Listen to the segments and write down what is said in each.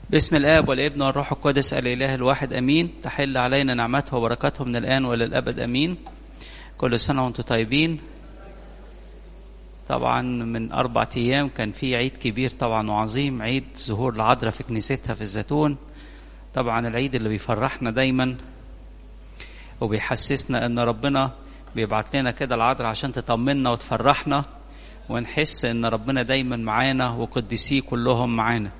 باسم الآب والابن والروح القدس الإله الواحد أمين تحل علينا نعمته وبركاته من الآن وللأبد أمين كل سنة وأنتم طيبين طبعا من أربع أيام كان في عيد كبير طبعا وعظيم عيد ظهور العذراء في كنيستها في الزيتون طبعا العيد اللي بيفرحنا دايما وبيحسسنا ان ربنا بيبعت لنا كده العذراء عشان تطمنا وتفرحنا ونحس ان ربنا دايما معانا وقديسيه كلهم معانا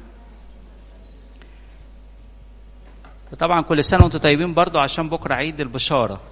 وطبعا كل سنه وانتم طيبين برضو عشان بكره عيد البشاره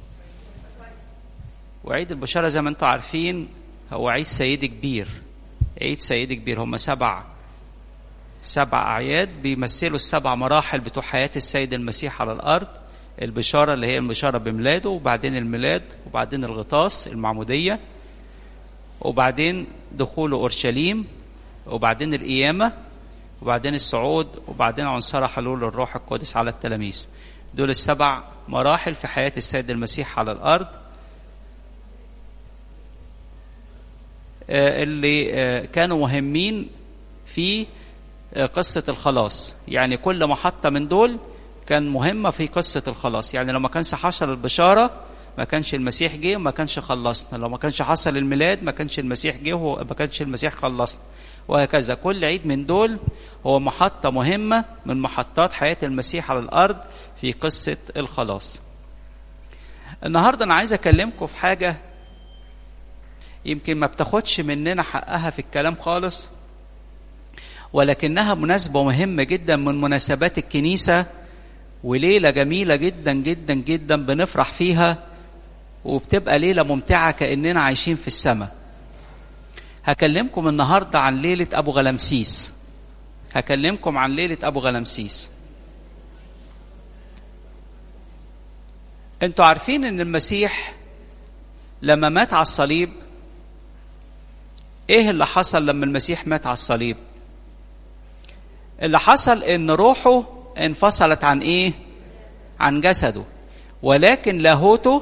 وعيد البشاره زي ما انتم عارفين هو عيد سيد كبير عيد سيد كبير هم سبع سبع اعياد بيمثلوا السبع مراحل بتوع حياه السيد المسيح على الارض البشاره اللي هي البشاره بميلاده وبعدين الميلاد وبعدين الغطاس المعموديه وبعدين دخوله اورشليم وبعدين القيامه وبعدين الصعود وبعدين عنصر حلول الروح القدس على التلاميذ دول السبع مراحل في حياه السيد المسيح على الارض اللي كانوا مهمين في قصة الخلاص يعني كل محطة من دول كان مهمة في قصة الخلاص يعني لو ما كانش حصل البشارة ما كانش المسيح جه وما كانش خلصنا لو ما كانش حصل الميلاد ما كانش المسيح جه وما كانش المسيح خلصنا وهكذا كل عيد من دول هو محطة مهمة من محطات حياة المسيح على الأرض في قصة الخلاص النهاردة أنا عايز أكلمكم في حاجة يمكن ما بتاخدش مننا حقها في الكلام خالص ولكنها مناسبة مهمة جدا من مناسبات الكنيسة وليلة جميلة جدا جدا جدا بنفرح فيها وبتبقى ليلة ممتعة كأننا عايشين في السماء هكلمكم النهاردة عن ليلة أبو غلمسيس هكلمكم عن ليلة أبو غلمسيس انتوا عارفين ان المسيح لما مات على الصليب ايه اللي حصل لما المسيح مات على الصليب اللي حصل ان روحه انفصلت عن ايه عن جسده ولكن لاهوته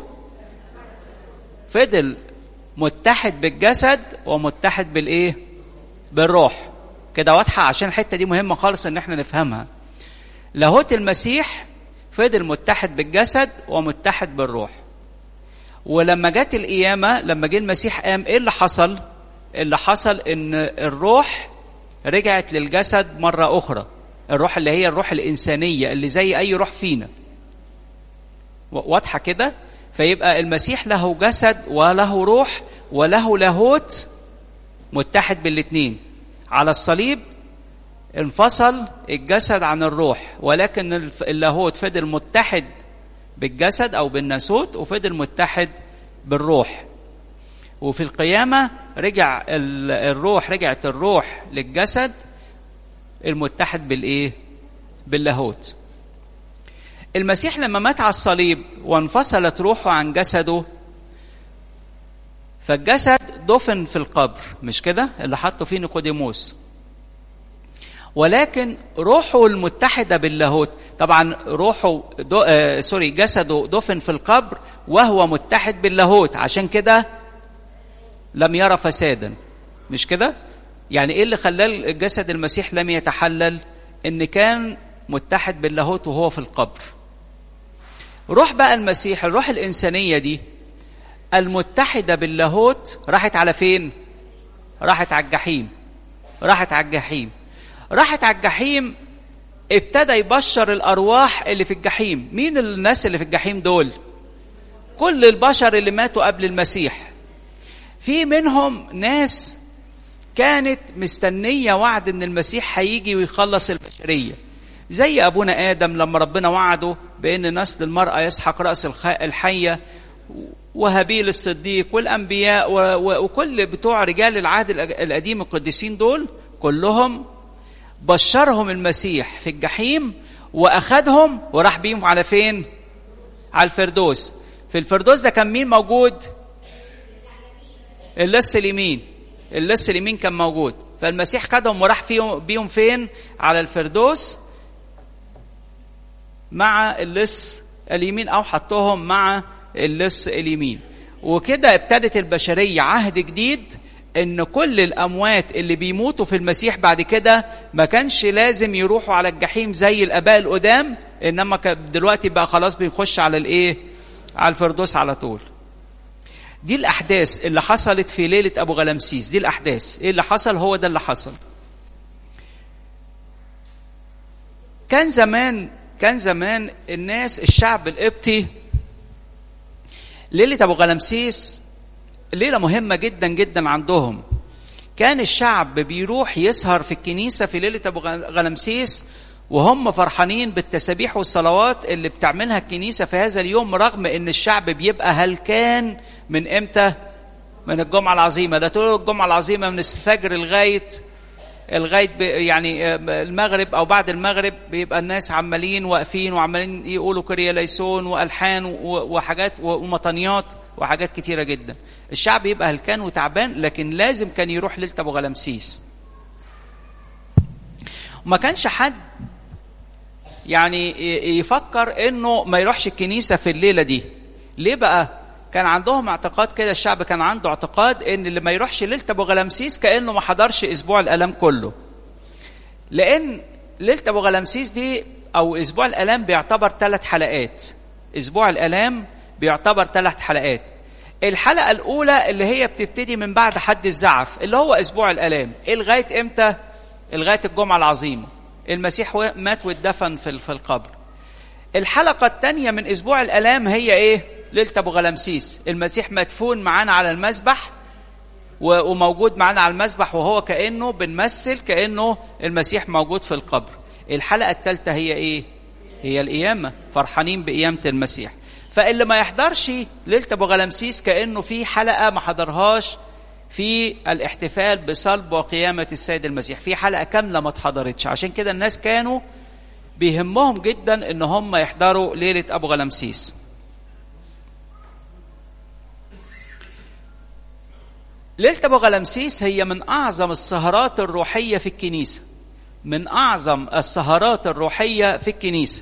فضل متحد بالجسد ومتحد بالايه بالروح كده واضحه عشان الحته دي مهمه خالص ان احنا نفهمها لاهوت المسيح فضل متحد بالجسد ومتحد بالروح ولما جت القيامه لما جه المسيح قام ايه اللي حصل اللي حصل ان الروح رجعت للجسد مرة أخرى الروح اللي هي الروح الإنسانية اللي زي أي روح فينا واضحة كده فيبقى المسيح له جسد وله روح وله لاهوت متحد بالاتنين على الصليب انفصل الجسد عن الروح ولكن اللاهوت فضل متحد بالجسد أو بالناسوت وفضل متحد بالروح وفي القيامة رجع الروح رجعت الروح للجسد المتحد بالإيه؟ باللاهوت. المسيح لما مات على الصليب وانفصلت روحه عن جسده فالجسد دفن في القبر مش كده؟ اللي حطوا فيه نيقوديموس. ولكن روحه المتحدة باللاهوت طبعا روحه دو آه سوري جسده دفن في القبر وهو متحد باللاهوت عشان كده لم يرى فسادا مش كده يعني ايه اللي خلاه جسد المسيح لم يتحلل ان كان متحد باللاهوت وهو في القبر روح بقى المسيح الروح الانسانيه دي المتحده باللاهوت راحت على فين راحت على الجحيم راحت على الجحيم راحت على الجحيم ابتدى يبشر الارواح اللي في الجحيم مين الناس اللي في الجحيم دول كل البشر اللي ماتوا قبل المسيح في منهم ناس كانت مستنية وعد ان المسيح هيجي ويخلص البشرية زي ابونا ادم لما ربنا وعده بان نسل المرأة يسحق رأس الحية وهابيل الصديق والانبياء وكل بتوع رجال العهد القديم القديسين دول كلهم بشرهم المسيح في الجحيم واخدهم وراح بيهم على فين على الفردوس في الفردوس ده كان مين موجود اللص اليمين اللص اليمين كان موجود فالمسيح خدهم وراح فيهم بيهم فين على الفردوس مع اللص اليمين او حطهم مع اللص اليمين وكده ابتدت البشريه عهد جديد ان كل الاموات اللي بيموتوا في المسيح بعد كده ما كانش لازم يروحوا على الجحيم زي الاباء القدام انما دلوقتي بقى خلاص بنخش على الايه على الفردوس على طول دي الاحداث اللي حصلت في ليله ابو غلمسيس دي الاحداث ايه اللي حصل هو ده اللي حصل كان زمان كان زمان الناس الشعب القبطي ليله ابو غلمسيس ليله مهمه جدا جدا عندهم كان الشعب بيروح يسهر في الكنيسه في ليله ابو غلمسيس وهم فرحانين بالتسابيح والصلوات اللي بتعملها الكنيسه في هذا اليوم رغم ان الشعب بيبقى هلكان من امتى؟ من الجمعه العظيمه ده طول الجمعه العظيمه من الفجر لغايه لغايه يعني المغرب او بعد المغرب بيبقى الناس عمالين واقفين وعمالين يقولوا كريا ليسون والحان وحاجات ومطنيات وحاجات كتيره جدا. الشعب يبقى هلكان وتعبان لكن لازم كان يروح ليله ابو غلمسيس. وما كانش حد يعني يفكر انه ما يروحش الكنيسه في الليله دي. ليه بقى؟ كان عندهم اعتقاد كده الشعب كان عنده اعتقاد ان اللي ما يروحش ليله ابو غلمسيس كانه ما حضرش اسبوع الالام كله. لان ليله ابو غلمسيس دي او اسبوع الالام بيعتبر ثلاث حلقات. اسبوع الالام بيعتبر ثلاث حلقات. الحلقه الاولى اللي هي بتبتدي من بعد حد الزعف اللي هو اسبوع الالام، إيه لغايه امتى؟ لغايه الجمعه العظيمه. المسيح مات واتدفن في في القبر. الحلقه الثانيه من اسبوع الالام هي ايه؟ ليله ابو غلمسيس المسيح مدفون معانا على المذبح وموجود معانا على المذبح وهو كانه بنمثل كانه المسيح موجود في القبر الحلقه الثالثه هي ايه هي القيامه فرحانين بقيامه المسيح فاللي ما يحضرش ليله ابو غلمسيس كانه في حلقه ما حضرهاش في الاحتفال بصلب وقيامه السيد المسيح في حلقه كامله ما اتحضرتش عشان كده الناس كانوا بيهمهم جدا ان هم يحضروا ليله ابو غلمسيس ليلة أبو غلمسيس هي من أعظم السهرات الروحية في الكنيسة من أعظم السهرات الروحية في الكنيسة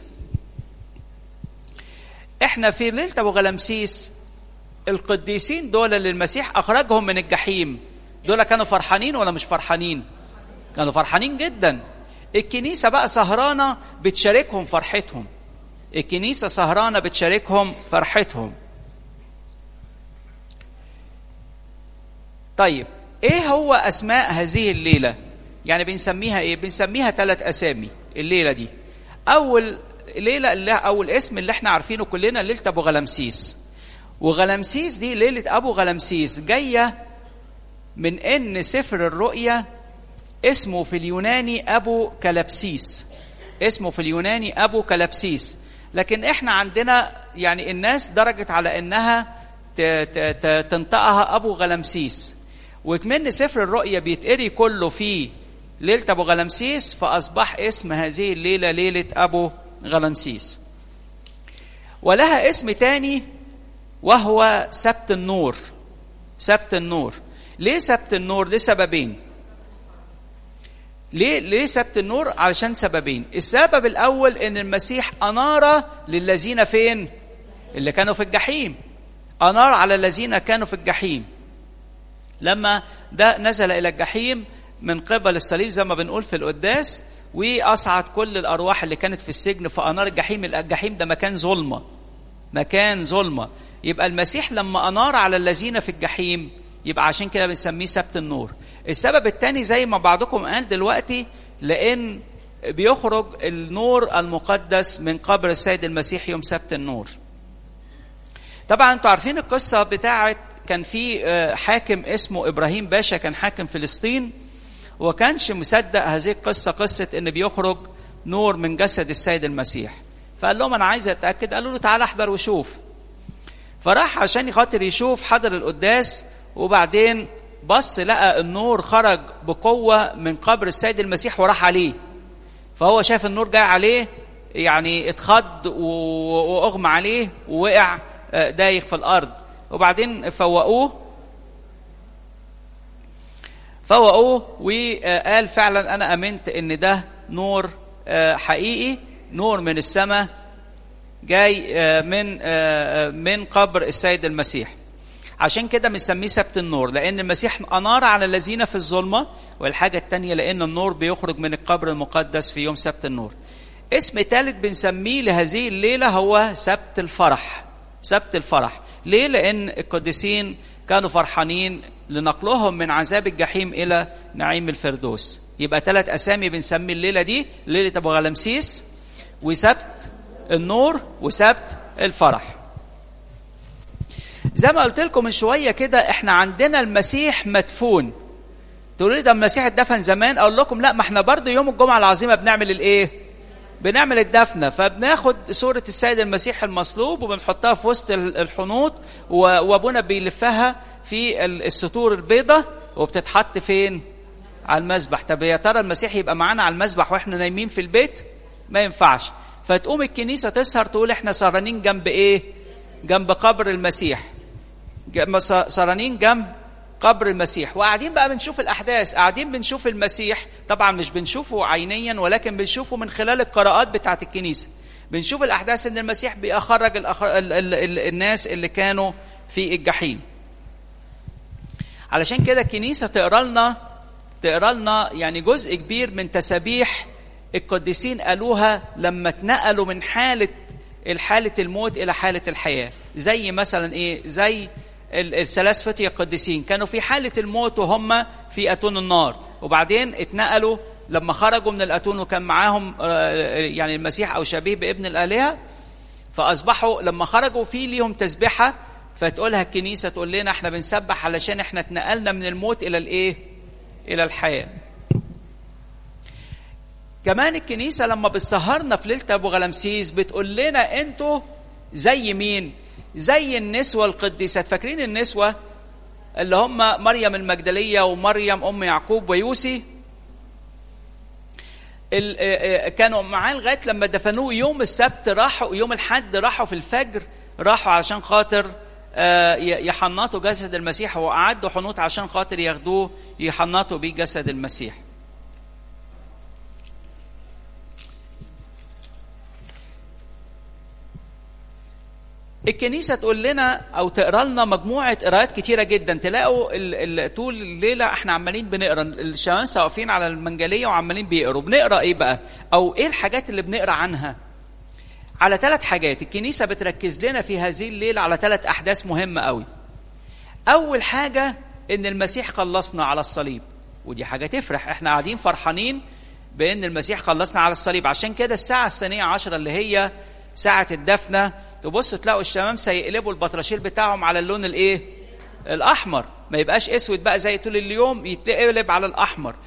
إحنا في ليلة أبو غلمسيس القديسين دول اللي المسيح أخرجهم من الجحيم دول كانوا فرحانين ولا مش فرحانين كانوا فرحانين جدا الكنيسة بقى سهرانة بتشاركهم فرحتهم الكنيسة سهرانة بتشاركهم فرحتهم طيب ايه هو اسماء هذه الليله يعني بنسميها ايه بنسميها ثلاث اسامي الليله دي اول ليله اللي اول اسم اللي احنا عارفينه كلنا ليله ابو غلمسيس وغلمسيس دي ليله ابو غلمسيس جايه من ان سفر الرؤيا اسمه في اليوناني ابو كلابسيس اسمه في اليوناني ابو كلابسيس لكن احنا عندنا يعني الناس درجت على انها تنطقها ابو غلمسيس وكمان سفر الرؤيا بيتقري كله في ليلة أبو غلمسيس فأصبح اسم هذه الليلة ليلة أبو غلمسيس ولها اسم تاني وهو سبت النور سبت النور ليه سبت النور لسببين ليه ليه سبت النور علشان سببين السبب الاول ان المسيح انار للذين فين اللي كانوا في الجحيم انار على الذين كانوا في الجحيم لما ده نزل الى الجحيم من قبل الصليب زي ما بنقول في القداس واصعد كل الارواح اللي كانت في السجن فانار الجحيم الجحيم ده مكان ظلمه مكان ظلمه يبقى المسيح لما انار على الذين في الجحيم يبقى عشان كده بنسميه سبت النور السبب الثاني زي ما بعضكم قال دلوقتي لان بيخرج النور المقدس من قبر السيد المسيح يوم سبت النور طبعا انتوا عارفين القصه بتاعه كان في حاكم اسمه ابراهيم باشا كان حاكم فلسطين وكانش مصدق هذه القصه قصه ان بيخرج نور من جسد السيد المسيح فقال لهم انا عايز اتاكد قالوا له تعالى احضر وشوف فراح عشان خاطر يشوف حضر القداس وبعدين بص لقى النور خرج بقوه من قبر السيد المسيح وراح عليه فهو شاف النور جاي عليه يعني اتخض واغمى عليه ووقع دايخ في الارض وبعدين فوقوه فوقوه وقال فعلا انا امنت ان ده نور حقيقي نور من السماء جاي من من قبر السيد المسيح عشان كده بنسميه سبت النور لان المسيح انار على الذين في الظلمه والحاجه الثانيه لان النور بيخرج من القبر المقدس في يوم سبت النور اسم ثالث بنسميه لهذه الليله هو سبت الفرح سبت الفرح ليه لان القديسين كانوا فرحانين لنقلهم من عذاب الجحيم الى نعيم الفردوس يبقى ثلاث اسامي بنسمي الليله دي ليله ابو غلمسيس وسبت النور وسبت الفرح زي ما قلت لكم من شويه كده احنا عندنا المسيح مدفون تقولوا لي ده المسيح اتدفن زمان اقول لكم لا ما احنا برضه يوم الجمعه العظيمه بنعمل الايه بنعمل الدفنه فبناخد صوره السيد المسيح المصلوب وبنحطها في وسط الحنوط وابونا بيلفها في السطور البيضاء وبتتحط فين على المسبح طب يا ترى المسيح يبقى معانا على المسبح واحنا نايمين في البيت ما ينفعش فتقوم الكنيسه تسهر تقول احنا سهرانين جنب ايه جنب قبر المسيح سهرانين جنب قبر المسيح وقاعدين بقى بنشوف الاحداث قاعدين بنشوف المسيح طبعا مش بنشوفه عينيا ولكن بنشوفه من خلال القراءات بتاعه الكنيسه بنشوف الاحداث ان المسيح بيخرج الأخر... ال... ال... ال... الناس اللي كانوا في الجحيم علشان كده الكنيسه تقرا لنا تقرا لنا يعني جزء كبير من تسابيح القديسين قالوها لما اتنقلوا من حاله حاله الموت الى حاله الحياه زي مثلا ايه زي الثلاث فتية القديسين كانوا في حالة الموت وهم في أتون النار وبعدين اتنقلوا لما خرجوا من الأتون وكان معاهم يعني المسيح أو شبيه بابن الآلهة فأصبحوا لما خرجوا في ليهم تسبحة فتقولها الكنيسة تقول لنا احنا بنسبح علشان احنا اتنقلنا من الموت إلى الإيه؟ إلى الحياة. كمان الكنيسة لما بتسهرنا في ليلة أبو غلمسيس بتقول لنا أنتوا زي مين؟ زي النسوة القديسات فاكرين النسوة اللي هم مريم المجدلية ومريم أم يعقوب ويوسي كانوا معاه لغاية لما دفنوه يوم السبت راحوا يوم الحد راحوا في الفجر راحوا عشان خاطر يحنطوا جسد المسيح وأعدوا حنوط عشان خاطر ياخدوه يحنطوا بيه جسد المسيح الكنيسة تقول لنا أو تقرا لنا مجموعة قراءات كتيرة جدا تلاقوا ال ال طول الليلة احنا عمالين بنقرا الشمامسة واقفين على المنجلية وعمالين بيقروا بنقرا إيه بقى؟ أو إيه الحاجات اللي بنقرا عنها؟ على ثلاث حاجات الكنيسة بتركز لنا في هذه الليلة على ثلاث أحداث مهمة قوي أول حاجة إن المسيح خلصنا على الصليب ودي حاجة تفرح احنا قاعدين فرحانين بأن المسيح خلصنا على الصليب عشان كده الساعة الثانية عشرة اللي هي ساعة الدفنة تبصوا تلاقوا الشمامسة يقلبوا البطرشيل بتاعهم على اللون الايه؟ الأحمر ما يبقاش أسود بقى زي طول اليوم يتقلب على الأحمر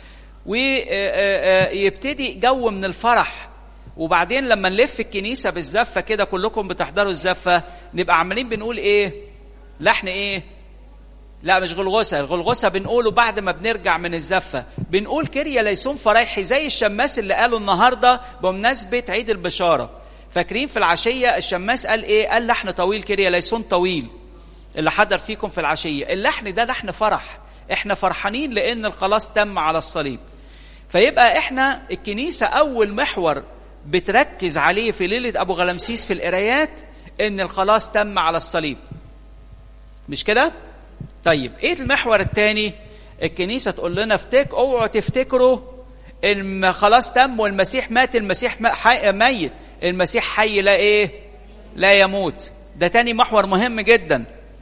ويبتدي جو من الفرح وبعدين لما نلف الكنيسة بالزفة كده كلكم بتحضروا الزفة نبقى عمالين بنقول ايه؟ لحن ايه؟ لا مش غلغسة الغلغسة بنقوله بعد ما بنرجع من الزفة بنقول كريا ليسون فرايحي زي الشماس اللي قاله النهاردة بمناسبة عيد البشارة فاكرين في العشية الشماس قال ايه قال لحن طويل كريا ليسون طويل اللي حضر فيكم في العشية اللحن ده لحن فرح احنا فرحانين لان الخلاص تم على الصليب فيبقى احنا الكنيسة اول محور بتركز عليه في ليلة ابو غلمسيس في القرايات ان الخلاص تم على الصليب مش كده طيب ايه المحور الثاني الكنيسة تقول لنا افتك اوعوا تفتكروا ان خلاص تم والمسيح مات المسيح حي ميت المسيح حي لا ايه لا يموت ده تاني محور مهم جدا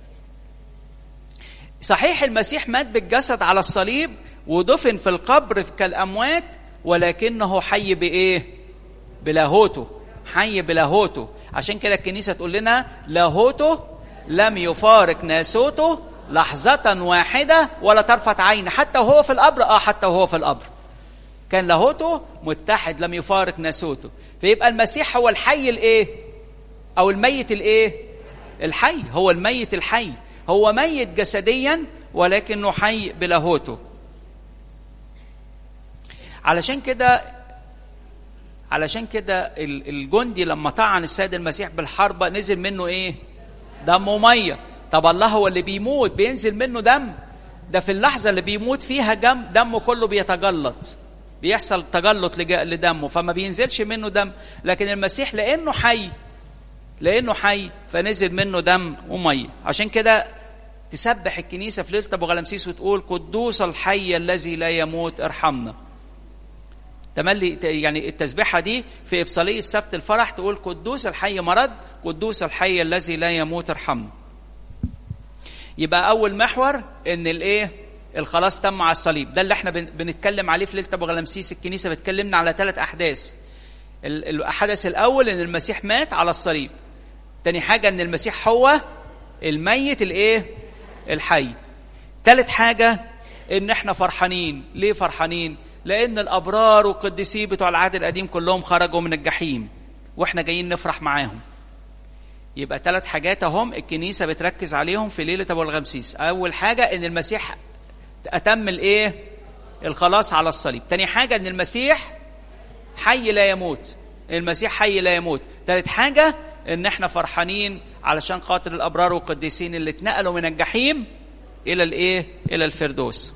صحيح المسيح مات بالجسد على الصليب ودفن في القبر كالاموات ولكنه حي بايه بلاهوته حي بلاهوته عشان كده الكنيسه تقول لنا لاهوته لم يفارق ناسوته لحظة واحدة ولا طرفة عين حتى وهو في القبر اه حتى وهو في القبر كان لاهوته متحد لم يفارق ناسوته فيبقى المسيح هو الحي الايه او الميت الايه الحي هو الميت الحي هو ميت جسديا ولكنه حي بلاهوته علشان كده علشان كده الجندي لما طعن السيد المسيح بالحربة نزل منه ايه دم وميه طب الله هو اللي بيموت بينزل منه دم ده في اللحظة اللي بيموت فيها دم دمه كله بيتجلط بيحصل تجلط لدمه فما بينزلش منه دم لكن المسيح لأنه حي لأنه حي فنزل منه دم ومية عشان كده تسبح الكنيسه في ليله ابو غلمسيس وتقول قدوس الحي الذي لا يموت ارحمنا تملي يعني التسبيحه دي في ابصاليه سبت الفرح تقول قدوس الحي مرض قدوس الحي الذي لا يموت ارحمنا يبقى اول محور ان الايه الخلاص تم على الصليب ده اللي احنا بنتكلم عليه في ليله ابو غلمسيس الكنيسه بتكلمنا على ثلاث احداث الحدث الاول ان المسيح مات على الصليب تاني حاجه ان المسيح هو الميت الايه الحي ثالث حاجه ان احنا فرحانين ليه فرحانين لان الابرار والقديسين بتوع العهد القديم كلهم خرجوا من الجحيم واحنا جايين نفرح معاهم يبقى ثلاث حاجات اهم الكنيسه بتركز عليهم في ليله ابو الغمسيس اول حاجه ان المسيح اتم الايه الخلاص على الصليب تاني حاجه ان المسيح حي لا يموت المسيح حي لا يموت ثالث حاجه ان احنا فرحانين علشان خاطر الابرار والقديسين اللي اتنقلوا من الجحيم الى الايه الى الفردوس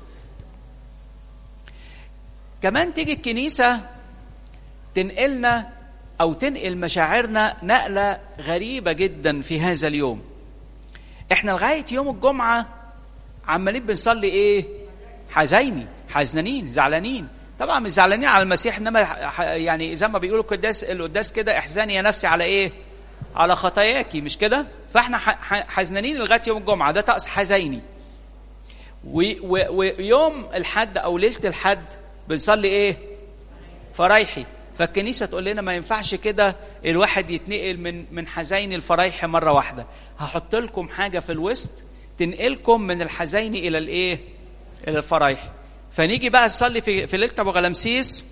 كمان تيجي الكنيسه تنقلنا او تنقل مشاعرنا نقله غريبه جدا في هذا اليوم احنا لغايه يوم الجمعه عمالين بنصلي ايه حزيني حزنانين زعلانين طبعا مش زعلانين على المسيح انما يعني زي ما بيقولوا القداس القداس كده احزاني يا نفسي على ايه على خطاياكي مش كده فاحنا حزنانين لغايه يوم الجمعه ده طقس حزيني ويوم الحد او ليله الحد بنصلي ايه فرايحي فالكنيسه تقول لنا ما ينفعش كده الواحد يتنقل من من حزين الفرايح مره واحده هحط لكم حاجه في الوسط تنقلكم من الحزين الى الايه الى الفرايح فنيجي بقى نصلي في في ليله ابو غلمسيس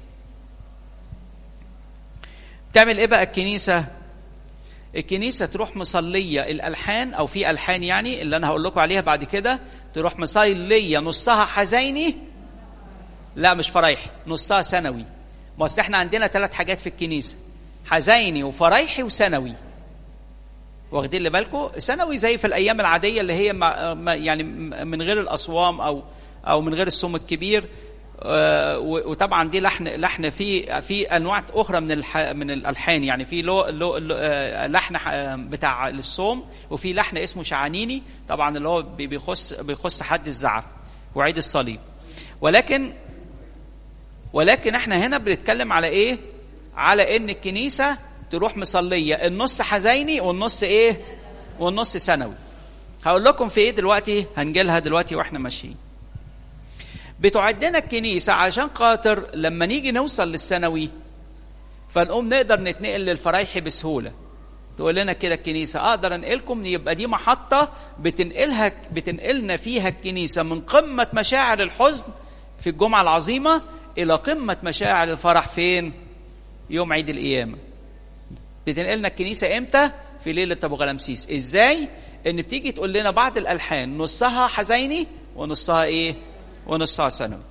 تعمل ايه بقى الكنيسه الكنيسه تروح مصليه الالحان او في الحان يعني اللي انا هقول لكم عليها بعد كده تروح مصليه نصها حزيني لا مش فرايحي نصها سنوي ما اصل احنا عندنا ثلاث حاجات في الكنيسه حزيني وفرايحي وسنوي واخدين اللي بالكم سنوي زي في الايام العاديه اللي هي ما يعني من غير الاصوام او او من غير الصوم الكبير وطبعا دي لحن لحن في في انواع اخرى من الح من الالحان يعني في لو لو لحن بتاع للصوم وفي لحن اسمه شعانيني طبعا اللي هو بيخص بيخص حد الزعف وعيد الصليب ولكن ولكن احنا هنا بنتكلم على ايه على ان الكنيسه تروح مصليه النص حزيني والنص ايه والنص سنوي هقول لكم في ايه دلوقتي هنجيلها دلوقتي واحنا ماشيين بتعدنا الكنيسة عشان خاطر لما نيجي نوصل للثانوي فنقوم نقدر نتنقل للفرايح بسهولة تقول لنا كده الكنيسة أقدر أنقلكم يبقى دي محطة بتنقلها بتنقلنا فيها الكنيسة من قمة مشاعر الحزن في الجمعة العظيمة إلى قمة مشاعر الفرح فين؟ يوم عيد القيامة بتنقلنا الكنيسة إمتى؟ في ليلة أبو غلمسيس إزاي؟ إن بتيجي تقول لنا بعض الألحان نصها حزيني ونصها إيه؟ ونصها سنوي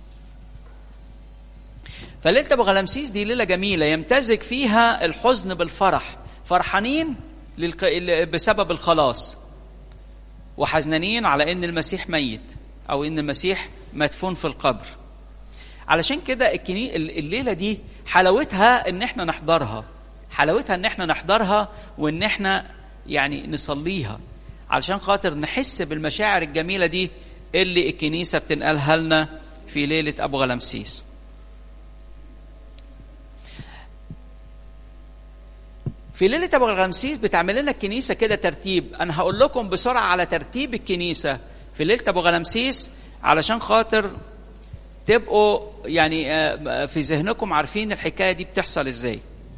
فليلة أبو غلمسيس دي ليلة جميلة يمتزج فيها الحزن بالفرح فرحانين للق... بسبب الخلاص وحزنانين على ان المسيح ميت او ان المسيح مدفون في القبر علشان كده الكني... الليله دي حلاوتها ان احنا نحضرها حلاوتها ان احنا نحضرها وان احنا يعني نصليها علشان خاطر نحس بالمشاعر الجميله دي اللي الكنيسه بتنقلها لنا في ليله ابو غلمسيس في ليلة أبو الغمسيس بتعمل لنا الكنيسة كده ترتيب أنا هقول لكم بسرعة على ترتيب الكنيسة في ليلة أبو غلمسيس علشان خاطر تبقوا يعني في ذهنكم عارفين الحكاية دي بتحصل إزاي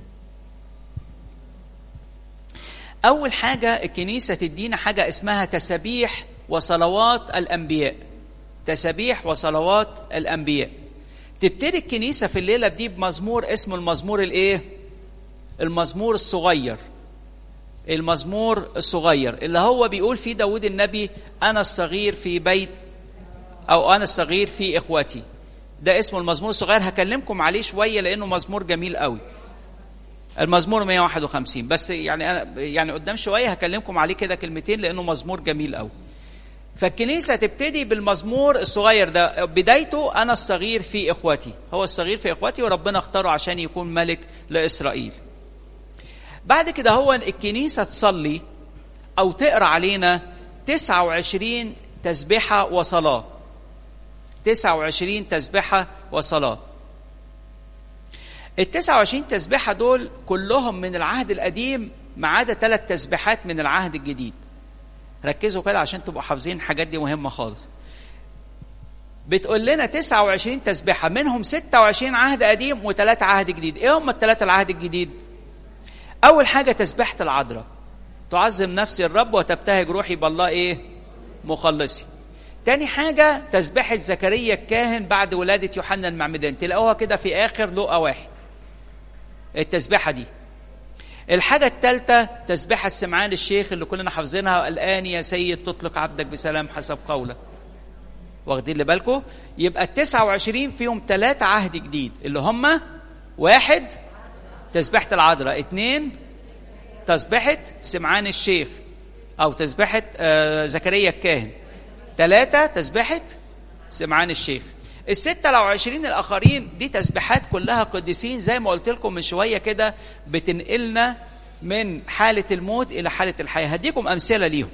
أول حاجة الكنيسة تدينا حاجة اسمها تسابيح وصلوات الأنبياء تسابيح وصلوات الأنبياء تبتدي الكنيسة في الليلة دي بمزمور اسمه المزمور الإيه؟ المزمور الصغير المزمور الصغير اللي هو بيقول فيه داود النبي أنا الصغير في بيت أو أنا الصغير في إخوتي ده اسمه المزمور الصغير هكلمكم عليه شوية لأنه مزمور جميل قوي المزمور 151 بس يعني أنا يعني قدام شوية هكلمكم عليه كده كلمتين لأنه مزمور جميل قوي فالكنيسة تبتدي بالمزمور الصغير ده بدايته أنا الصغير في إخوتي هو الصغير في إخوتي وربنا اختاره عشان يكون ملك لإسرائيل بعد كده هو الكنيسة تصلي أو تقرأ علينا 29 تسبحة وصلاة 29 تسبحة وصلاة ال 29 تسبحة دول كلهم من العهد القديم ما عدا ثلاث تسبيحات من العهد الجديد ركزوا كده عشان تبقوا حافظين الحاجات دي مهمة خالص بتقول لنا 29 تسبيحة منهم 26 عهد قديم وثلاثة عهد جديد ايه هم الثلاثة العهد الجديد اول حاجة تسبيحة العذراء تعظم نفسي الرب وتبتهج روحي بالله ايه مخلصي تاني حاجة تسبيحة زكريا الكاهن بعد ولادة يوحنا المعمدان تلاقوها كده في آخر لقا واحد التسبيحة دي الحاجة الثالثة تسبيحة سمعان الشيخ اللي كلنا حافظينها الآن يا سيد تطلق عبدك بسلام حسب قولك واخدين اللي بالكم يبقى ال 29 فيهم ثلاثة عهد جديد اللي هم واحد تسبيحة العذراء اثنين تسبيحة سمعان الشيخ أو تسبيحة آه زكريا الكاهن ثلاثة تسبيحة سمعان الشيخ الستة لو عشرين الآخرين دي تسبيحات كلها قديسين زي ما قلت لكم من شوية كده بتنقلنا من حالة الموت إلى حالة الحياة هديكم أمثلة ليهم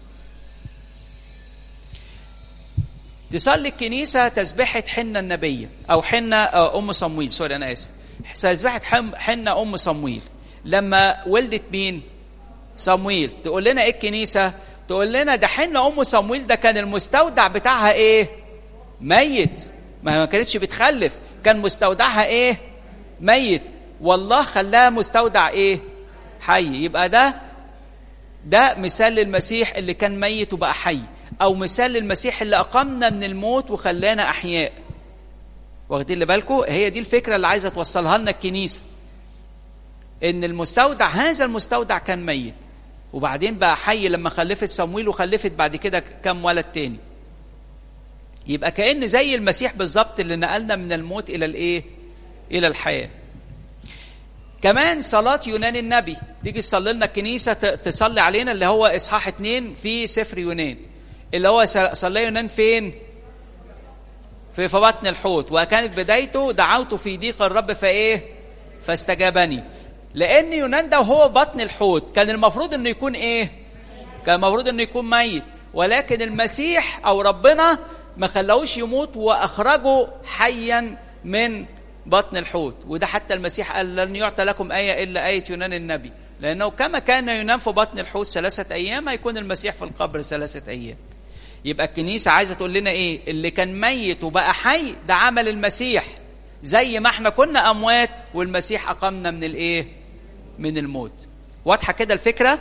تصلي الكنيسة تسبيحة حنة النبية أو حنة أم صمويل سوري أنا آسف تسبيحة حنة أم صمويل لما ولدت مين؟ صمويل تقول لنا إيه الكنيسة؟ تقول لنا ده حنة أم صمويل ده كان المستودع بتاعها إيه؟ ميت ما كانتش بتخلف كان مستودعها إيه؟ ميت والله خلاها مستودع إيه؟ حي يبقى ده ده مثال للمسيح اللي كان ميت وبقى حي او مثال للمسيح اللي اقامنا من الموت وخلانا احياء واخدين اللي بالكم هي دي الفكره اللي عايزه توصلها لنا الكنيسه ان المستودع هذا المستودع كان ميت وبعدين بقى حي لما خلفت صمويل وخلفت بعد كده كم ولد تاني يبقى كأن زي المسيح بالظبط اللي نقلنا من الموت الى الايه الى الحياه كمان صلاة يونان النبي تيجي تصلي لنا الكنيسة تصلي علينا اللي هو إصحاح اتنين في سفر يونان اللي هو صلى يونان فين؟ في في بطن الحوت وكانت بدايته دعوت في ضيق الرب فايه؟ فاستجابني لأن يونان ده وهو بطن الحوت كان المفروض إنه يكون إيه؟ كان المفروض إنه يكون ميت ولكن المسيح أو ربنا ما خلاهوش يموت وأخرجه حيا من بطن الحوت وده حتى المسيح قال لن يعطى لكم آية إلا آية يونان النبي لأنه كما كان ينام في بطن الحوت ثلاثة أيام هيكون المسيح في القبر ثلاثة أيام يبقى الكنيسة عايزة تقول لنا إيه اللي كان ميت وبقى حي ده عمل المسيح زي ما احنا كنا أموات والمسيح أقامنا من الإيه من الموت واضحة كده الفكرة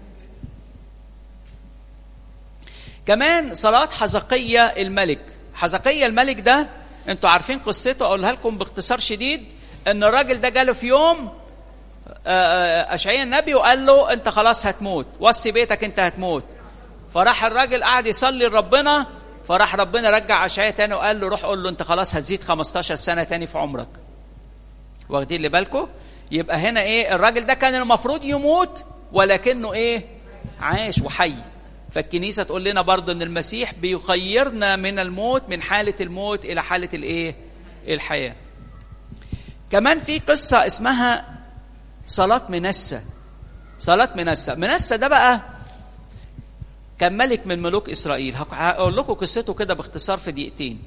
كمان صلاة حزقية الملك حزقية الملك ده انتوا عارفين قصته اقولها لكم باختصار شديد ان الراجل ده جاله في يوم اشعياء النبي وقال له انت خلاص هتموت وصي بيتك انت هتموت فراح الراجل قعد يصلي لربنا فراح ربنا رجع اشعياء تاني وقال له روح قول له انت خلاص هتزيد 15 سنه تاني في عمرك واخدين اللي بالكم يبقى هنا ايه الراجل ده كان المفروض يموت ولكنه ايه عاش وحي فالكنيسة تقول لنا برضو ان المسيح بيخيرنا من الموت من حالة الموت الى حالة الايه الحياة كمان في قصة اسمها صلاة منسى صلاة منسى منسى ده بقى كان ملك من ملوك اسرائيل هقول لكم قصته كده باختصار في دقيقتين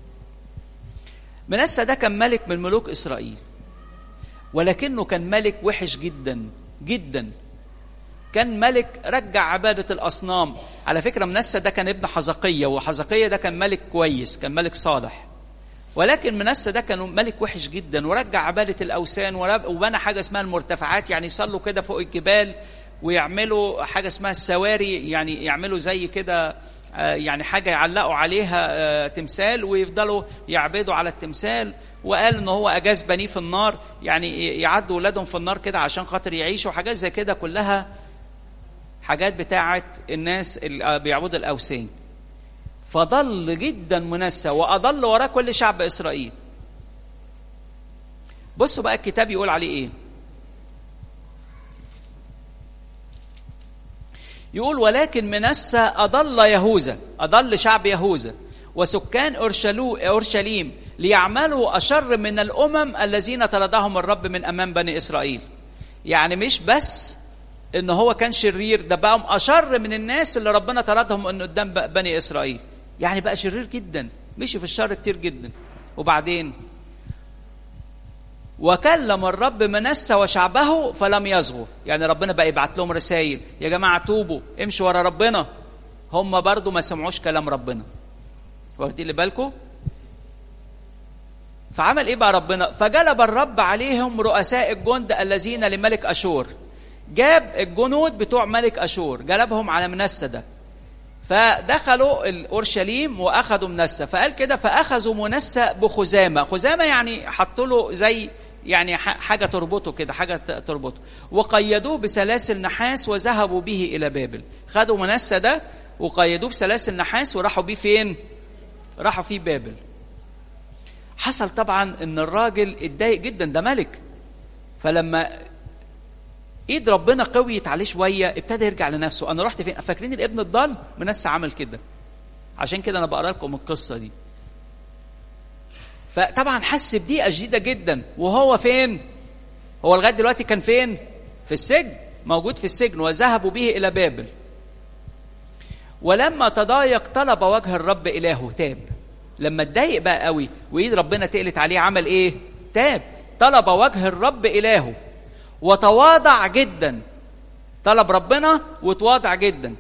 منسى ده كان ملك من ملوك اسرائيل ولكنه كان ملك وحش جدا جدا كان ملك رجع عبادة الأصنام على فكرة منسى ده كان ابن حزقية وحزقية ده كان ملك كويس كان ملك صالح ولكن منسى ده كان ملك وحش جدا ورجع عبادة الأوثان وبنى حاجة اسمها المرتفعات يعني يصلوا كده فوق الجبال ويعملوا حاجة اسمها السواري يعني يعملوا زي كده يعني حاجة يعلقوا عليها تمثال ويفضلوا يعبدوا على التمثال وقال ان هو اجاز بنيه في النار يعني يعدوا ولادهم في النار كده عشان خاطر يعيشوا حاجات زي كده كلها حاجات بتاعه الناس اللي بيعبدوا الاوثان فضل جدا منسى واضل وراه كل شعب اسرائيل بصوا بقى الكتاب يقول عليه ايه يقول ولكن منسى اضل يهوذا اضل شعب يهوذا وسكان أورشلو اورشليم ليعملوا اشر من الامم الذين طردهم الرب من امام بني اسرائيل يعني مش بس ان هو كان شرير ده بقى اشر من الناس اللي ربنا طردهم من قدام بني اسرائيل يعني بقى شرير جدا مشي في الشر كتير جدا وبعدين وكلم الرب منسى وشعبه فلم يصغوا يعني ربنا بقى يبعت لهم رسائل يا جماعه توبوا امشوا ورا ربنا هم برضو ما سمعوش كلام ربنا واخدين اللي بالكم فعمل ايه بقى ربنا فجلب الرب عليهم رؤساء الجند الذين لملك اشور جاب الجنود بتوع ملك اشور جلبهم على منسى ده فدخلوا الاورشليم واخذوا منسى فقال كده فاخذوا منسى بخزامه خزامه يعني حطوا له زي يعني حاجه تربطه كده حاجه تربطه وقيدوه بسلاسل نحاس وذهبوا به الى بابل خدوا منسى ده وقيدوه بسلاسل نحاس وراحوا بيه فين راحوا فيه بابل حصل طبعا ان الراجل اتضايق جدا ده ملك فلما ايد ربنا قويت عليه شويه ابتدى يرجع لنفسه انا رحت فين فاكرين الابن الضال منسى عمل كده عشان كده انا بقرا لكم القصه دي فطبعا حس بضيقه شديده جدا وهو فين هو لغايه دلوقتي كان فين في السجن موجود في السجن وذهبوا به الى بابل ولما تضايق طلب وجه الرب الهه تاب لما اتضايق بقى قوي وايد ربنا تقلت عليه عمل ايه تاب طلب وجه الرب الهه وتواضع جدا طلب ربنا وتواضع جدا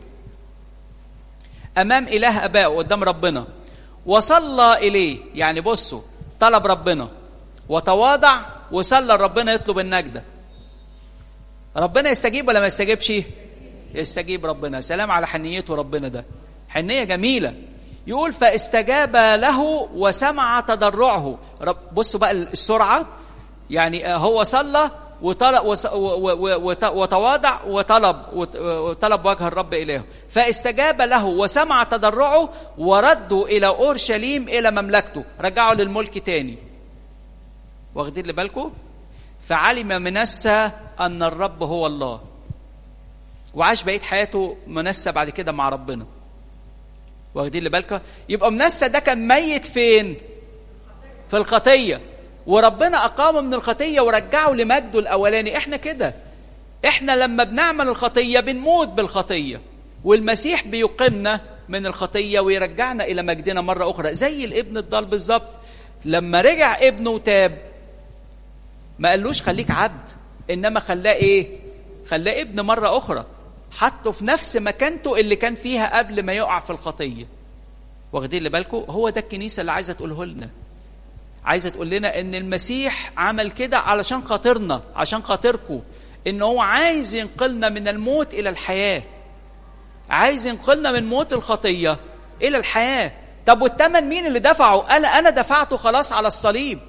امام اله ابائه قدام ربنا وصلى اليه يعني بصوا طلب ربنا وتواضع وصلى ربنا يطلب النجده ربنا يستجيب ولا ما يستجيبش يستجيب ربنا سلام على حنيته ربنا ده حنيه جميله يقول فاستجاب له وسمع تضرعه رب بصوا بقى السرعه يعني هو صلى وطلب وتواضع وطلب وطلب وجه الرب إليه فاستجاب له وسمع تضرعه وردوا إلى أورشليم إلى مملكته رجعوا للملك تاني واخدين اللي بالكم فعلم منسى أن الرب هو الله وعاش بقية حياته منسى بعد كده مع ربنا واخدين اللي بالكم يبقى منسى ده كان ميت فين في الخطيه وربنا أقامه من الخطية ورجعه لمجده الأولاني إحنا كده إحنا لما بنعمل الخطية بنموت بالخطية والمسيح بيقيمنا من الخطية ويرجعنا إلى مجدنا مرة أخرى زي الابن الضال بالظبط لما رجع ابنه وتاب ما قالوش خليك عبد إنما خلاه إيه خلاه ابن مرة أخرى حطه في نفس مكانته اللي كان فيها قبل ما يقع في الخطية واخدين اللي بالكم هو ده الكنيسة اللي عايزة تقوله لنا عايزه تقول لنا ان المسيح عمل كده علشان خاطرنا عشان خاطركم ان هو عايز ينقلنا من الموت الى الحياه عايز ينقلنا من موت الخطيه الى الحياه طب والثمن مين اللي دفعه انا انا دفعته خلاص على الصليب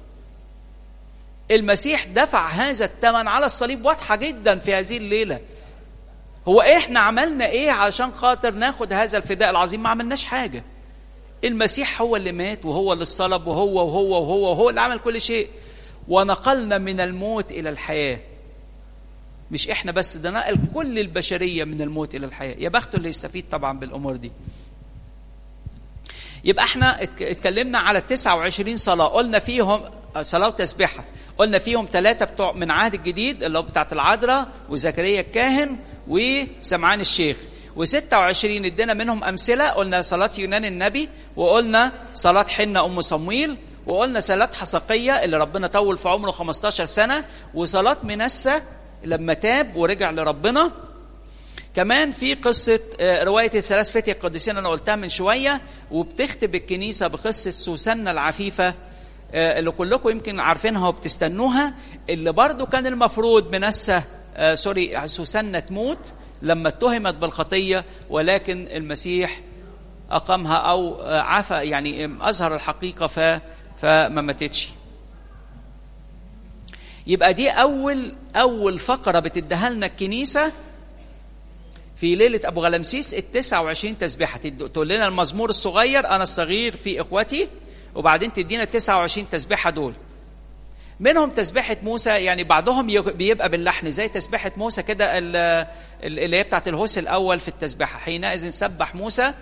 المسيح دفع هذا الثمن على الصليب واضحه جدا في هذه الليله هو احنا عملنا ايه عشان خاطر ناخد هذا الفداء العظيم ما عملناش حاجه المسيح هو اللي مات وهو اللي صلب وهو وهو وهو وهو اللي عمل كل شيء ونقلنا من الموت الى الحياه مش احنا بس ده نقل كل البشريه من الموت الى الحياه يا بخته اللي يستفيد طبعا بالامور دي يبقى احنا اتكلمنا على 29 صلاه قلنا فيهم صلاه وتسبيحه قلنا فيهم ثلاثه بتوع من عهد الجديد اللي هو بتاعت العذراء وزكريا الكاهن وسمعان الشيخ و26 ادينا منهم امثله قلنا صلاه يونان النبي وقلنا صلاه حنه ام صمويل وقلنا صلاه حسقيه اللي ربنا طول في عمره 15 سنه وصلاه منسى لما تاب ورجع لربنا كمان في قصة رواية الثلاث فتية القديسين أنا قلتها من شوية وبتختم الكنيسة بقصة سوسنة العفيفة اللي كلكم يمكن عارفينها وبتستنوها اللي برضو كان المفروض منسى سوري سوسنة تموت لما اتهمت بالخطيه ولكن المسيح اقامها او عفى يعني اظهر الحقيقه ف فما ماتتش يبقى دي اول اول فقره بتديها لنا الكنيسه في ليله ابو غلمسيس ال 29 تسبيحه تقول لنا المزمور الصغير انا الصغير في اخوتي وبعدين تدينا ال 29 تسبيحه دول منهم تسبيحة موسى يعني بعضهم بيبقى باللحن زي تسبيحة موسى كده اللي هي بتاعت الهوس الأول في التسبيحة حينئذ سبح موسى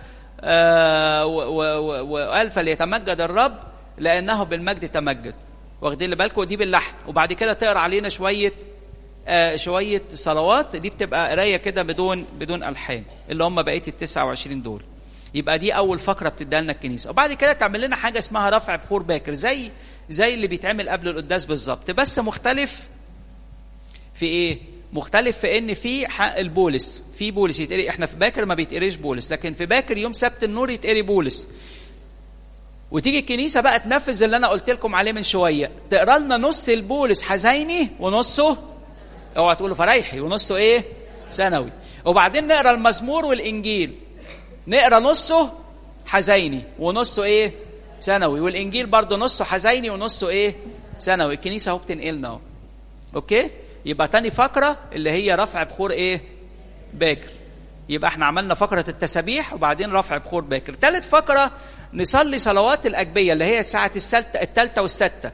وقال فليتمجد الرب لأنه بالمجد تمجد واخدين بالكم دي باللحن وبعد كده تقرا علينا شوية آه شويه صلوات دي بتبقى قرايه كده بدون بدون الحان اللي هم بقيه ال 29 دول يبقى دي اول فقره بتديها لنا الكنيسه وبعد كده تعمل لنا حاجه اسمها رفع بخور باكر زي زي اللي بيتعمل قبل القداس بالظبط بس مختلف في ايه مختلف في ان في حق البولس في بولس يتقري احنا في باكر ما بيتقريش بولس لكن في باكر يوم سبت النور يتقري بولس وتيجي الكنيسه بقى تنفذ اللي انا قلت لكم عليه من شويه تقرا لنا نص البولس حزيني ونصه اوعى تقولوا فرايحي ونصه ايه ثانوي وبعدين نقرا المزمور والانجيل نقرا نصه حزيني ونصه ايه ثانوي والانجيل برضه نصه حزيني ونصه ايه ثانوي الكنيسه اهو بتنقلنا اهو اوكي يبقى تاني فقره اللي هي رفع بخور ايه باكر يبقى احنا عملنا فقره التسابيح وبعدين رفع بخور باكر ثالث فقره نصلي صلوات الاجبيه اللي هي ساعه الثالثه والسته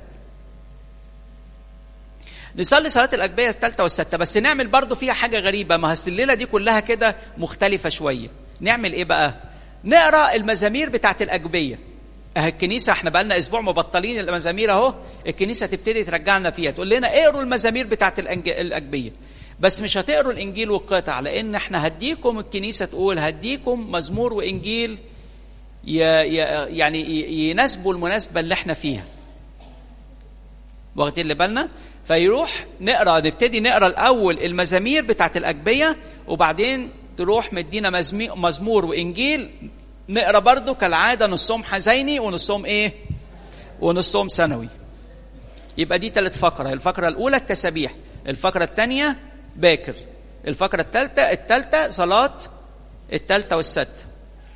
نصلي صلاه الاجبيه الثالثه والسته بس نعمل برضو فيها حاجه غريبه ما هس الليله دي كلها كده مختلفه شويه نعمل ايه بقى نقرا المزامير بتاعت الاجبيه اه الكنيسه احنا بقى لنا اسبوع مبطلين المزامير اهو الكنيسه تبتدي ترجعنا فيها تقول لنا اقروا المزامير بتاعت الاجبيه بس مش هتقروا الانجيل والقطع لان احنا هديكم الكنيسه تقول هديكم مزمور وانجيل ي يعني يناسبوا المناسبه اللي احنا فيها واخدين اللي بالنا فيروح نقرا نبتدي نقرا الاول المزامير بتاعت الاجبيه وبعدين تروح مدينا مزمور وانجيل نقرا برضو كالعاده نصهم حزيني ونصهم ايه ونصهم ثانوي يبقى دي ثالث فقره الفقره الاولى التسابيح الفقره الثانيه باكر الفقره الثالثه الثالثه صلاه الثالثه والسادسه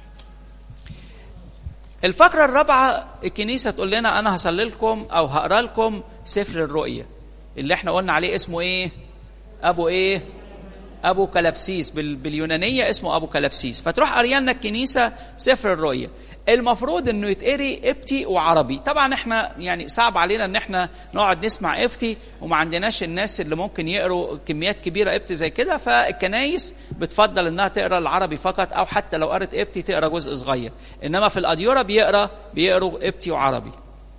الفقره الرابعه الكنيسه تقول لنا انا هصلي لكم او هقرا لكم سفر الرؤيا اللي احنا قلنا عليه اسمه ايه ابو ايه ابو كلابسيس باليونانيه اسمه ابو كلابسيس فتروح قريانا الكنيسه سفر الرؤيا المفروض انه يتقري ابتي وعربي طبعا احنا يعني صعب علينا ان احنا نقعد نسمع ابتي وما عندناش الناس اللي ممكن يقروا كميات كبيره ابتي زي كده فالكنايس بتفضل انها تقرا العربي فقط او حتى لو قرت ابتي تقرا جزء صغير انما في الاديوره بيقرا بيقروا ابتي وعربي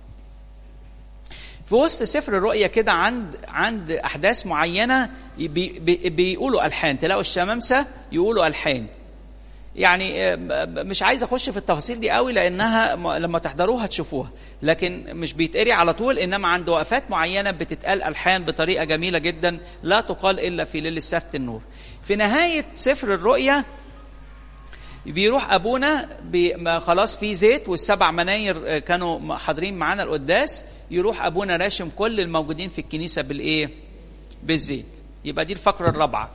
في وسط سفر الرؤيا كده عند عند احداث معينه بي بي بيقولوا الحان تلاقوا الشمامسه يقولوا الحان يعني مش عايز اخش في التفاصيل دي قوي لانها لما تحضروها تشوفوها لكن مش بيتقري على طول انما عند وقفات معينه بتتقال الحان بطريقه جميله جدا لا تقال الا في ليله سبت النور في نهايه سفر الرؤيا بيروح ابونا بي خلاص في زيت والسبع مناير كانوا حاضرين معانا القداس يروح ابونا راشم كل الموجودين في الكنيسه بالايه بالزيت يبقى دي الفقره الرابعه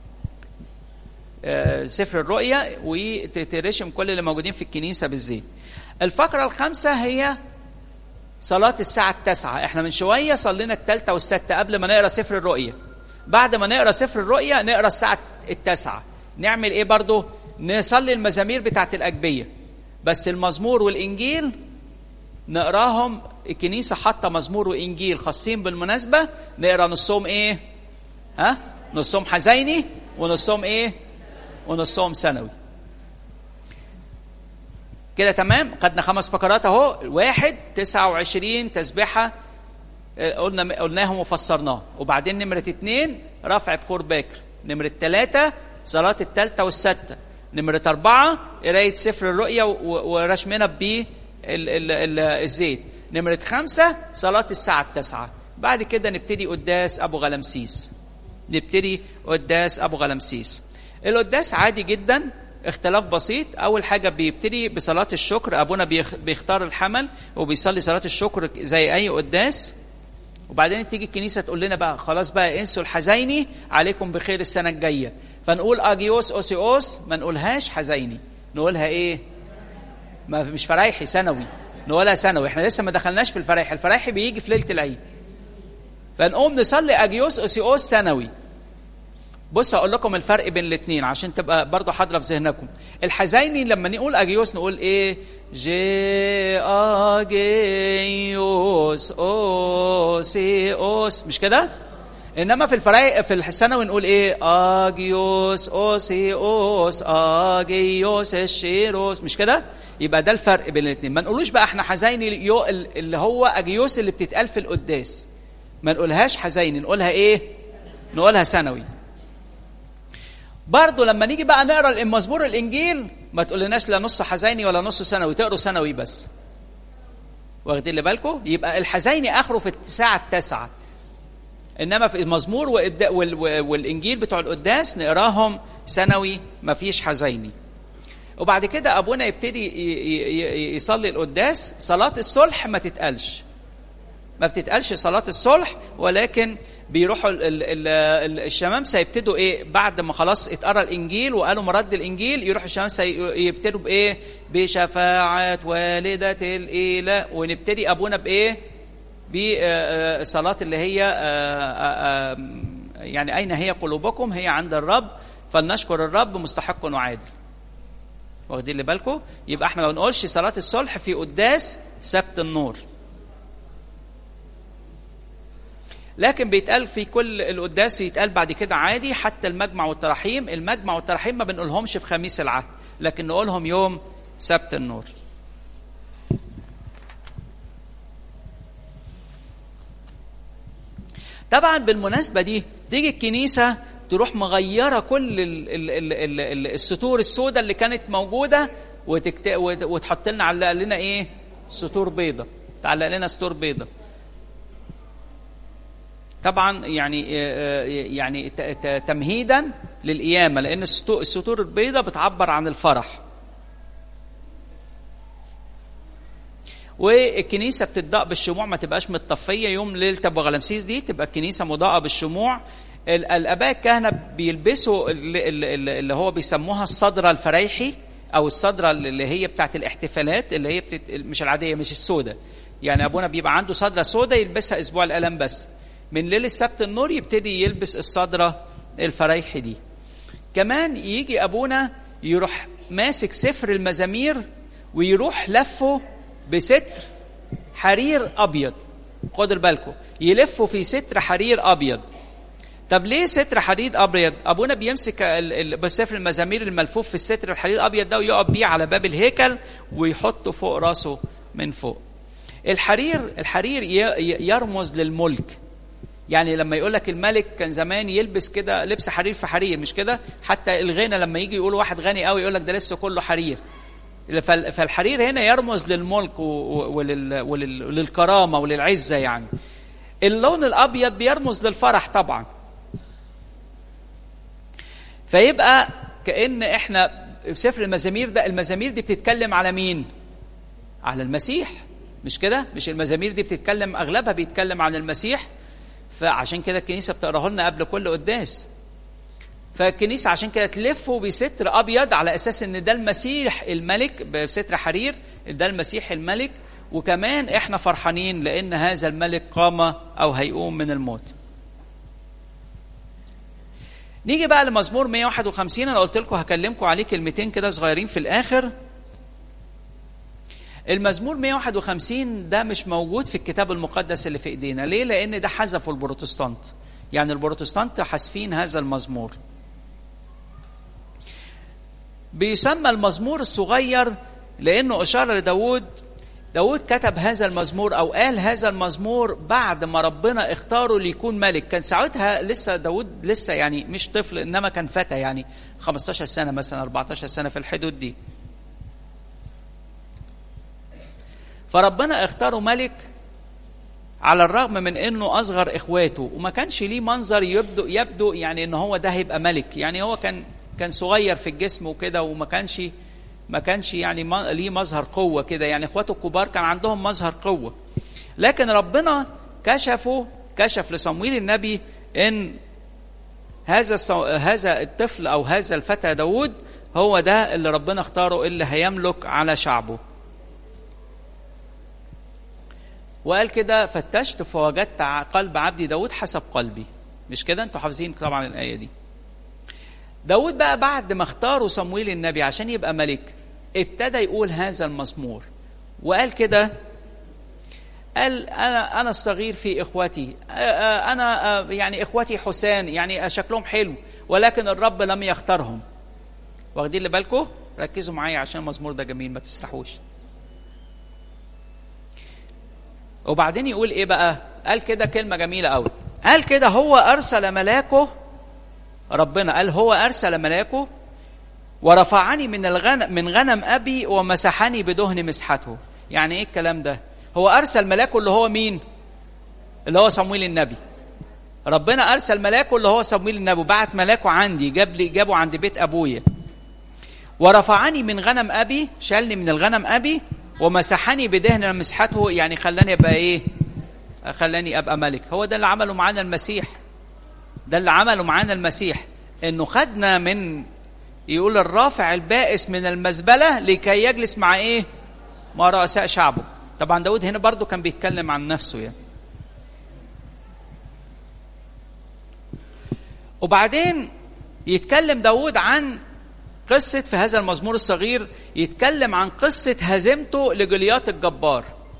سفر الرؤيا وترشم كل اللي موجودين في الكنيسة بالزيت الفقرة الخامسة هي صلاة الساعة التاسعة احنا من شوية صلينا التالتة والستة قبل ما نقرأ سفر الرؤيا بعد ما نقرأ سفر الرؤيا نقرأ الساعة التاسعة نعمل ايه برضو نصلي المزامير بتاعت الأجبية بس المزمور والإنجيل نقراهم الكنيسة حاطة مزمور وإنجيل خاصين بالمناسبة نقرا نصهم ايه ها نصهم حزيني ونصهم ايه ونصهم ثانوي كده تمام خدنا خمس فقرات اهو واحد تسعة وعشرين تسبيحة قلنا قلناهم وفسرناه وبعدين نمرة اتنين رفع بخور باكر نمرة ثلاثة صلاة الثالثة والستة نمرة أربعة قراية سفر الرؤيا ورشمنا بيه الزيت نمرة خمسة صلاة الساعة التاسعة بعد كده نبتدي قداس أبو غلمسيس نبتدي قداس أبو غلمسيس القداس عادي جدا اختلاف بسيط اول حاجه بيبتدي بصلاه الشكر ابونا بيختار الحمل وبيصلي صلاه الشكر زي اي قداس وبعدين تيجي الكنيسه تقول لنا بقى خلاص بقى انسوا الحزيني عليكم بخير السنه الجايه فنقول اجيوس اوسيوس ما نقولهاش حزيني نقولها ايه ما مش فرايحي ثانوي نقولها ثانوي احنا لسه ما دخلناش في الفرايح الفرايحي بيجي في ليله العيد فنقوم نصلي اجيوس اوسيوس ثانوي بص اقول لكم الفرق بين الاثنين عشان تبقى برضو حاضره في ذهنكم الحزيني لما نقول اجيوس نقول ايه جي اجيوس اوسي اوس مش كده انما في الفرايق في الثانوي نقول ايه اجيوس اوسي اوس اجيوس الشيروس مش كده يبقى ده الفرق بين الاثنين ما نقولوش بقى احنا حزيني اللي هو اجيوس اللي بتتقال في القداس ما نقولهاش حزيني نقولها ايه نقولها سنوي برضو لما نيجي بقى نقرا المزمور الانجيل ما تقولناش لا نص حزيني ولا نص سنوي تقروا سنوي بس واخدين اللي بالكم يبقى الحزيني اخره في الساعه التاسعه انما في المزمور والد- وال- والانجيل بتوع القداس نقراهم سنوي ما فيش حزيني وبعد كده ابونا يبتدي ي- ي- ي- يصلي القداس صلاه الصلح ما تتقالش ما بتتقالش صلاة الصلح ولكن بيروحوا ال- ال- ال- ال- الشمامسة يبتدوا ايه بعد ما خلاص اتقرا الانجيل وقالوا مرد الانجيل يروحوا الشمامسة ي- يبتدوا بايه بشفاعة والدة الاله ونبتدي ابونا بايه بصلاة اللي هي آه، آه، آه، يعني اين هي قلوبكم هي عند الرب فلنشكر الرب مستحق وعادل واخدين اللي بالكم يبقى احنا ما بنقولش صلاة الصلح في قداس سبت النور لكن بيتقال في كل القداس يتقال بعد كده عادي حتى المجمع والتراحيم المجمع والتراحيم ما بنقولهمش في خميس العهد لكن نقولهم يوم سبت النور طبعا بالمناسبه دي تيجي الكنيسه تروح مغيره كل ال ال ال ال ال السطور السوداء اللي كانت موجوده وتكت... وت- وتحط لنا علق لنا ايه سطور بيضة تعلق لنا سطور بيضة طبعا يعني آه، آه، يعني ت- ت- تمهيدا للقيامه لان السطو- السطور البيضاء بتعبر عن الفرح والكنيسه بتضاء بالشموع ما تبقاش متطفيه يوم ليله ابو غلمسيس دي تبقى الكنيسه مضاءه بالشموع ال- الاباء الكهنه بيلبسوا ال- ال- ال- اللي هو بيسموها الصدره الفريحي او الصدره اللي هي بتاعت الاحتفالات اللي هي بتت... مش العاديه مش السوداء يعني ابونا بيبقى عنده صدره سوداء يلبسها اسبوع الالم بس من ليله السبت النور يبتدي يلبس الصدره الفريحي دي كمان يجي ابونا يروح ماسك سفر المزامير ويروح لفه بستر حرير ابيض خدوا بالكم يلفه في ستر حرير ابيض طب ليه ستر حرير ابيض ابونا بيمسك ال- ال- بسفر المزامير الملفوف في الستر الحرير الابيض ده ويقف بيه على باب الهيكل ويحطه فوق راسه من فوق الحرير الحرير ي- ي- يرمز للملك يعني لما يقول لك الملك كان زمان يلبس كده لبس حرير في حرير مش كده حتى الغنى لما يجي يقول واحد غني قوي يقول لك ده لبسه كله حرير فال- فالحرير هنا يرمز للملك و- و- ولل- ولل- وللكرامه وللعزه يعني اللون الابيض بيرمز للفرح طبعا فيبقى كان احنا في سفر المزامير ده المزامير دي بتتكلم على مين على المسيح مش كده مش المزامير دي بتتكلم اغلبها بيتكلم عن المسيح فعشان كده الكنيسه بتقراه لنا قبل كل قداس فالكنيسه عشان كده تلفه بستر ابيض على اساس ان ده المسيح الملك بستر حرير ده المسيح الملك وكمان احنا فرحانين لان هذا الملك قام او هيقوم من الموت نيجي بقى لمزمور 151 انا قلت لكم هكلمكم عليه كلمتين كده صغيرين في الاخر المزمور 151 ده مش موجود في الكتاب المقدس اللي في ايدينا ليه لان ده حذفه البروتستانت يعني البروتستانت حاسفين هذا المزمور بيسمى المزمور الصغير لانه اشاره لداود داود كتب هذا المزمور او قال هذا المزمور بعد ما ربنا اختاره ليكون ملك كان ساعتها لسه داود لسه يعني مش طفل انما كان فتى يعني 15 سنه مثلا 14 سنه في الحدود دي فربنا اختاره ملك على الرغم من انه اصغر اخواته وما كانش ليه منظر يبدو يبدو يعني ان هو ده هيبقى ملك يعني هو كان كان صغير في الجسم وكده وما كانش ما كانش يعني ما- ليه مظهر قوه كده يعني اخواته الكبار كان عندهم مظهر قوه لكن ربنا كشفه كشف لصمويل النبي ان هذا الصو... هذا الطفل او هذا الفتى داود هو ده اللي ربنا اختاره اللي هيملك على شعبه وقال كده فتشت فوجدت ع- قلب عبدي داود حسب قلبي مش كده انتوا حافظين طبعا الآية دي داود بقى بعد ما اختاروا صمويل النبي عشان يبقى ملك ابتدى يقول هذا المزمور وقال كده قال انا انا الصغير في اخوتي آه، آه، انا آه، يعني اخوتي حسان يعني شكلهم حلو ولكن الرب لم يختارهم واخدين اللي بالكم ركزوا معايا عشان المزمور ده جميل ما تسرحوش وبعدين يقول ايه بقى قال كده كلمه جميله قوي قال كده هو ارسل ملاكه ربنا قال هو ارسل ملاكه ورفعني من الغنم من غنم ابي ومسحني بدهن مسحته يعني ايه الكلام ده هو ارسل ملاكه اللي هو مين اللي هو صمويل النبي ربنا ارسل ملاكه اللي هو صمويل النبي بعت ملاكه عندي جاب لي جابه عند بيت ابويا ورفعني من غنم ابي شالني من الغنم ابي ومسحني بدهن مسحته يعني خلاني ابقى ايه خلاني ابقى ملك هو ده اللي عمله معانا المسيح ده اللي عمله معانا المسيح انه خدنا من يقول الرافع البائس من المزبله لكي يجلس مع ايه مع رؤساء شعبه طبعا داود هنا برضو كان بيتكلم عن نفسه يعني وبعدين يتكلم داود عن قصة في هذا المزمور الصغير يتكلم عن قصة هزيمته لجليات الجبار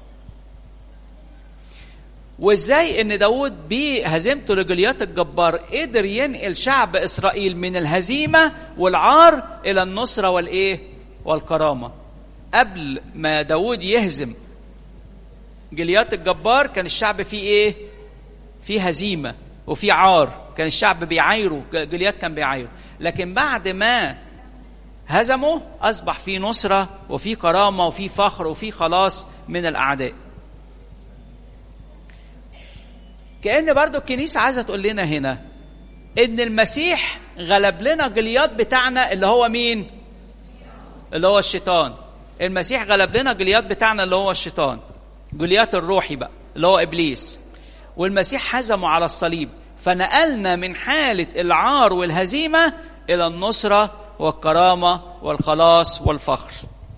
وازاي ان داود بهزيمته لجليات الجبار قدر ينقل شعب اسرائيل من الهزيمة والعار الى النصرة والايه والكرامة قبل ما داود يهزم جليات الجبار كان الشعب فيه ايه فيه هزيمة وفي عار كان الشعب بيعايره جليات كان بيعايره لكن بعد ما هزمه اصبح في نصره وفي كرامه وفي فخر وفي خلاص من الاعداء كان برضو الكنيسه عايزه تقول لنا هنا ان المسيح غلب لنا جليات بتاعنا اللي هو مين اللي هو الشيطان المسيح غلب لنا جليات بتاعنا اللي هو الشيطان جليات الروحي بقى اللي هو ابليس والمسيح هزمه على الصليب فنقلنا من حالة العار والهزيمة إلى النصرة والكرامة والخلاص والفخر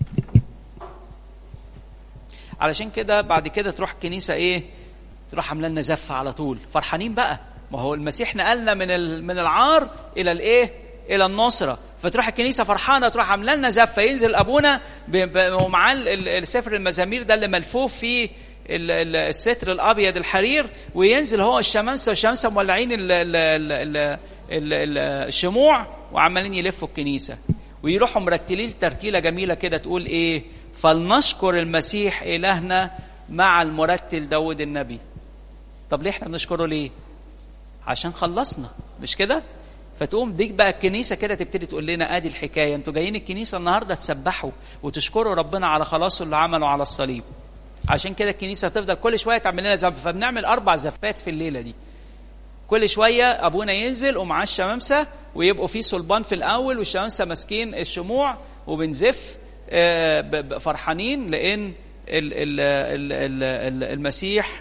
علشان كده بعد كده تروح الكنيسة إيه تروح عاملة لنا زفة على طول فرحانين بقى ما هو المسيح نقلنا من من العار إلى الإيه إلى النصرة فتروح الكنيسة فرحانة تروح عاملة لنا زفة ينزل أبونا ومعاه السفر المزامير ده اللي ملفوف فيه الستر الابيض الحرير وينزل هو الشمامسه والشمامسه مولعين ال ال ال ال الشموع وعمالين يلفوا الكنيسه ويروحوا مرتلين ترتيله جميله كده تقول ايه فلنشكر المسيح الهنا مع المرتل داود النبي طب ليه احنا بنشكره ليه عشان خلصنا مش كده فتقوم ديك بقى الكنيسه كده تبتدي تقول لنا ادي الحكايه انتوا جايين الكنيسه النهارده تسبحوا وتشكروا ربنا على خلاصه اللي عمله على الصليب عشان كده الكنيسه تفضل كل شويه تعمل لنا زف فبنعمل اربع زفات في الليله دي كل شويه ابونا ينزل ومعاه الشمامسه ويبقوا في صلبان في الاول والشمامسه ماسكين الشموع وبنزف فرحانين لان المسيح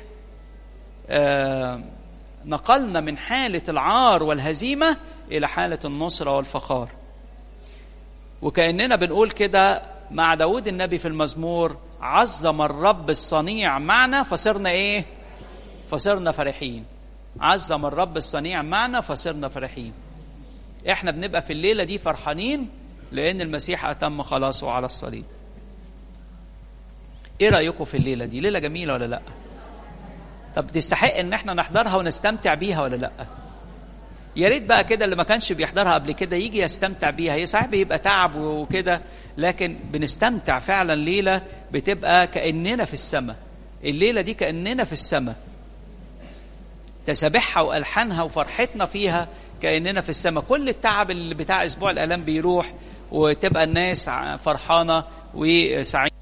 نقلنا من حاله العار والهزيمه الى حاله النصره والفخار وكاننا بنقول كده مع داود النبي في المزمور عظم الرب الصنيع معنا فصرنا ايه فصرنا فرحين عظم الرب الصنيع معنا فصرنا فرحين احنا بنبقى في الليله دي فرحانين لان المسيح اتم خلاصه على الصليب ايه رايكم في الليله دي ليله جميله ولا لا طب تستحق ان احنا نحضرها ونستمتع بيها ولا لا يا ريت بقى كده اللي ما كانش بيحضرها قبل كده يجي يستمتع بيها هي صحيح بيبقى تعب وكده لكن بنستمتع فعلا ليله بتبقى كاننا في السماء الليله دي كاننا في السماء تسابيحها والحانها وفرحتنا فيها كاننا في السماء كل التعب اللي بتاع اسبوع الالام بيروح وتبقى الناس فرحانه وسعيده